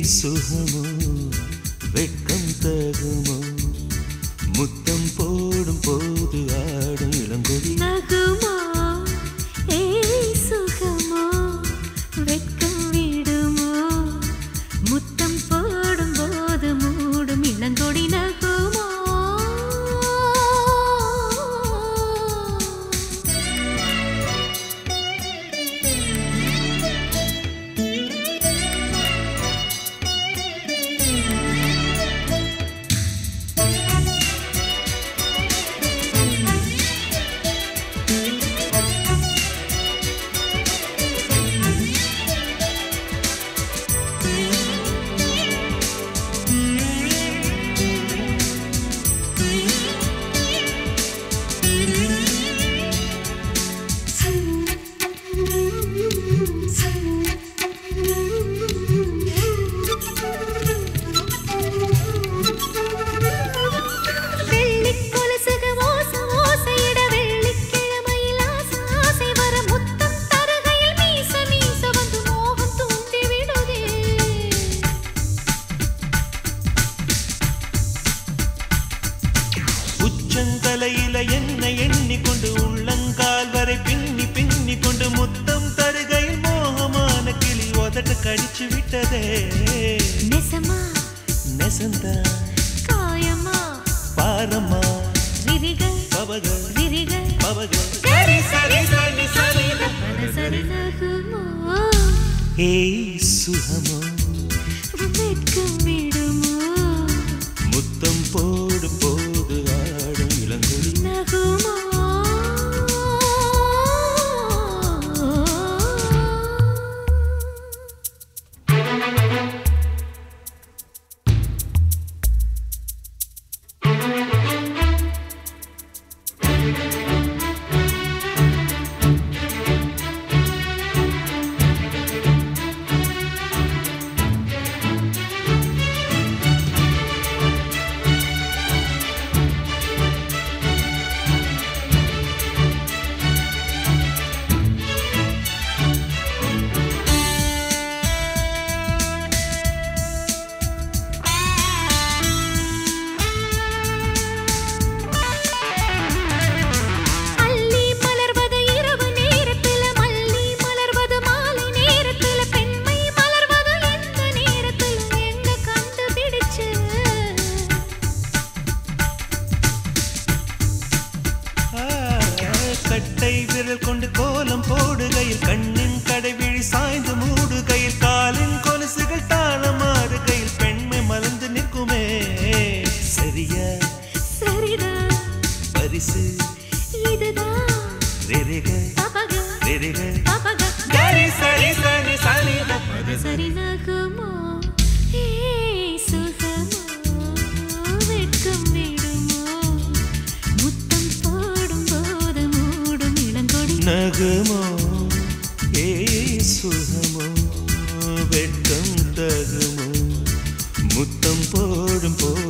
சுகமோ வெட்கம் தகுமோ முத்தம் போடும் போது ஆடும் இளங்கொடி நகுமோ ஏய் சுகமோ வெட்கம் விடுமோ முத்தம் போடும் போது மூடும் இளங்கொடி நகுமோ வெள்ளிக் கொலுசுக ஓச ஓசையிட வெள்ளிக்கிழமையில் ஆசை ஆசை வர முத்தம் தருகையில் மீச மீச வந்து மோகம் தூண்டி விடுதே உச்சந்தலையில என்ன எண்ணிக்கொண்டு உள்ளங்கால் வரை பின்னி பின்னி கொண்டு முத்தம் தருகையில் மோகமான கிளி உதட்ட கடிச்சு விட்டதே நெசமா நெசந்தா காயமா பாரம்மா விரிகள் பவக விரிகள் பவக சரி சரி சரி சரி சரி நகுமோ ஏய் சுகமோ வெட்கம் விடுமோ முத்தம் போடும் போது ஆடும் இளங்கொடி நகுமோ அள்ளி மலர்வது இரவு நேரத்துல மல்லி மலர்வது மாலை நேரத்துல பெண்மை மலர்வது எந்த நேரத்துல எங்க கண்டுபிடிச்சு ஆ, கட்டை விரல் கொண்டு கோலம் போடுகையில் கண்ணின் கடைவிழி சாய்ந்து மூடுகையில் காலின் கொலுசுகள் தாளம் மாறுகையில் பெண்மை மலர்ந்து நிற்குமே சரியா சரிதான் பரிசு இதுதான் ரெரிக தபக ரெரிக தபக கரி சரி சரி சரி சரி நகுமோ ஏய் சுகமோ வெட்கம் விடுமோ முத்தம் போடும் போது மூடும் இளங்கொடி நகுமோ ஏய் சுகமோ வெட்கம் தகுமோ முத்தம் போடும் போது